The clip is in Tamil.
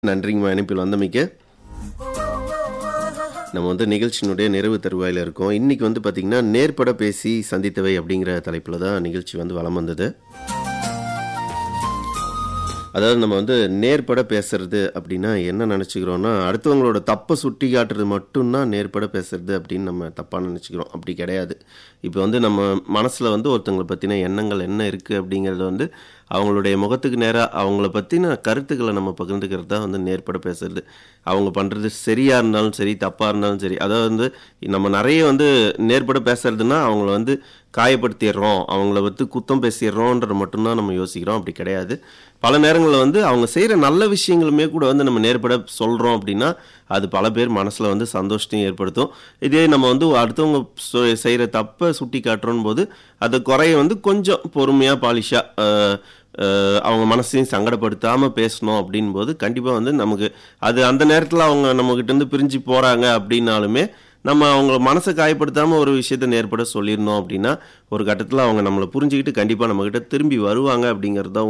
நன்றிங்கம்மா இணைப்பில் வந்தமைக்கு நம்ம வந்து நிகழ்ச்சியினுடைய நிறைவு தருவாயில் இருக்கோம் இன்னைக்கு வந்து பார்த்திங்கன்னா நேர்பட பேசி சந்தித்தவை அப்படிங்கிற தலைப்பில் தான் நிகழ்ச்சி வந்து வலம் வந்தது அதாவது நம்ம வந்து நேர்பட பேசுறது அப்படின்னா என்ன நினச்சிக்கிறோன்னா அடுத்தவங்களோட தப்பை சுட்டி காட்டுறது மட்டும்தான் நேர்பட பேசுறது அப்படின்னு நம்ம தப்பாக நினச்சிக்கிறோம் அப்படி கிடையாது இப்போ வந்து நம்ம மனசில் வந்து ஒருத்தங்களை பற்றின எண்ணங்கள் என்ன இருக்குது அப்படிங்கிறத வந்து அவங்களுடைய முகத்துக்கு நேராக அவங்கள பற்றின கருத்துக்களை நம்ம பகிர்ந்துக்கிறது தான் வந்து நேர்பட பேசுறது அவங்க பண்ணுறது சரியாக இருந்தாலும் சரி தப்பாக இருந்தாலும் சரி அதாவது வந்து நம்ம நிறைய வந்து நேர்பட பேசுறதுன்னா அவங்கள வந்து காயப்படுத்திடுறோம் அவங்கள வந்து குத்தம் பேசிடுறோன்ற மட்டும்தான் நம்ம யோசிக்கிறோம் அப்படி கிடையாது பல நேரங்களில் வந்து அவங்க செய்கிற நல்ல விஷயங்களுமே கூட வந்து நம்ம நேர்பட சொல்கிறோம் அப்படின்னா அது பல பேர் மனசில் வந்து சந்தோஷத்தையும் ஏற்படுத்தும் இதே நம்ம வந்து அடுத்தவங்க செய்கிற தப்பை சுட்டி காட்டுறோம் போது அது குறைய வந்து கொஞ்சம் பொறுமையாக பாலிஷாக அவங்க மனசையும் சங்கடப்படுத்தாமல் பேசணும் அப்படின் போது கண்டிப்பாக வந்து நமக்கு அது அந்த நேரத்தில் அவங்க நம்மக்கிட்ட இருந்து பிரிஞ்சு போகிறாங்க அப்படின்னாலுமே நம்ம அவங்க மனசை காயப்படுத்தாமல் ஒரு விஷயத்த நேர்பட சொல்லியிருந்தோம் அப்படின்னா ஒரு கட்டத்தில் அவங்க நம்மளை புரிஞ்சுக்கிட்டு கண்டிப்பாக நம்மக்கிட்ட திரும்பி வருவாங்க அப்படிங்கிறது தான்